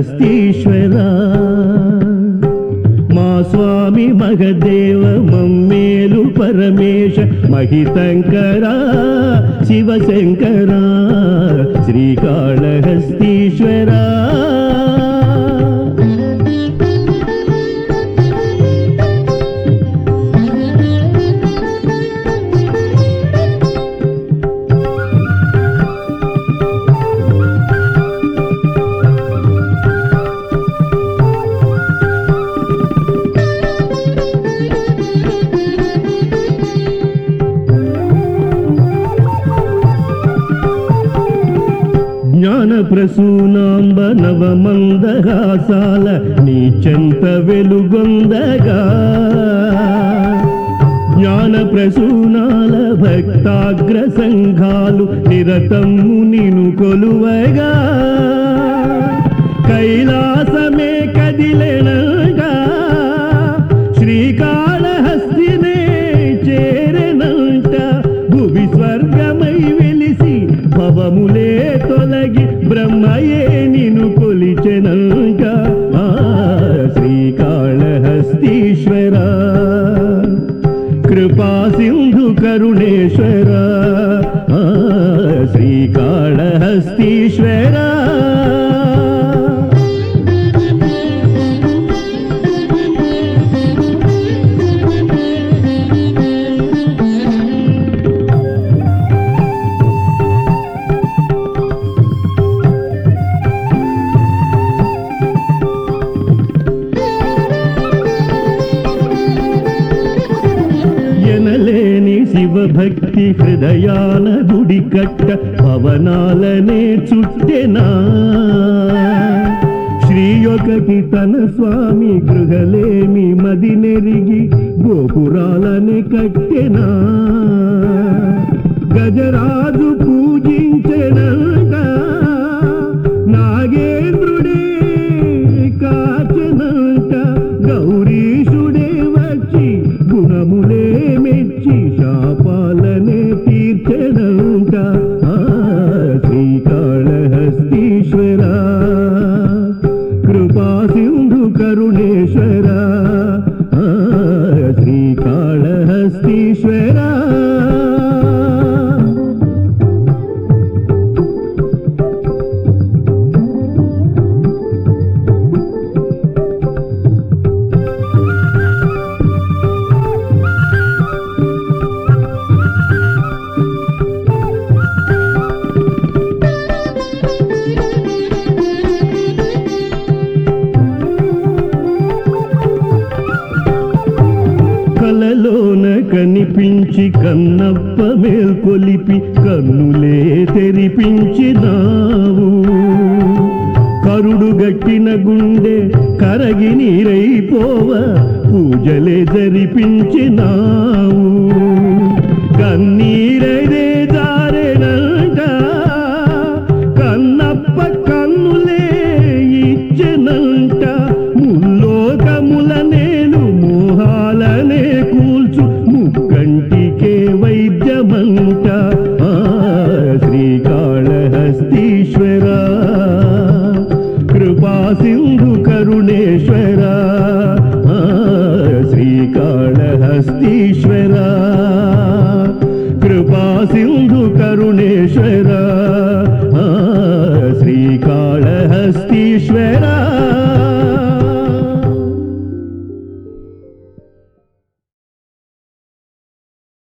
హస్తీశ్వరా మా స్వామి మహదేవ మమ్మేలు పరమేశ మహితంకరా శివశంకరా శ్రీకాళహస్తీశ్వరా జ్ఞాన ప్రసూనాంబ నవమందహాసాల నీ చెంత వెలుగొందగా జ్ఞాన ప్రసూనాల భక్తాగ్ర సంఘాలు నిరతము నిను కొలువగా కైలాసమే కదిలెనగా శ్రీకాళహస్తినే చేరెనంట భువి స్వర్గమై వెలిసి భవములే తొలగి బ్రహ్మయే నిను కొలిచెనంట ఆ శ్రీకాళహస్తీశ్వర కృపా సింధు కరుణేశ్వర ఆ శ్రీకాళహస్తీశ్వర ఎనలేని శివభక్తి హృదయాల గుడి కట్ట పవనాలనే చుట్టెనా శ్రీ ఒకటి తన స్వామి గృహలేమి మది నెరిగి గోపురాలని కట్టెనా గజరాజు పూజించెనంట నాగేంద్రుడే కాచనంట గౌరీశుడే వచ్చి గుణములే మెచ్చి శాపాలనే తీర్చనంట ఆ శ్రీకాళహస్తీశ్వర కృపా సింధు కరుణేశ్వర ఆ శ్రీకాళహస్తీశ్వర కలలోన కనిపించి కన్నప్ప మేల్కొలిపి కన్నులే తెరిపించినావు కరుడు గట్టిన గుండె కరగి నీరైపోవ పూజలే జరిపించినావు కన్నీరైదే జారెనంట కన్నప్ప కన్నులే ఇచ్చెనంట ముల్లోకముల నేను మోహాలనే కూల్చు ముక్కంటికే వైద్యమంట ఆ శ్రీకాళహస్తీశ్వర కృపా సింధు కరుణేశ్వర ఆ శ్రీకాళహస్తీశ్వర కృపా సింధు కరుణేశ్వర ఆ శ్రీకాళహస్తీశ్వర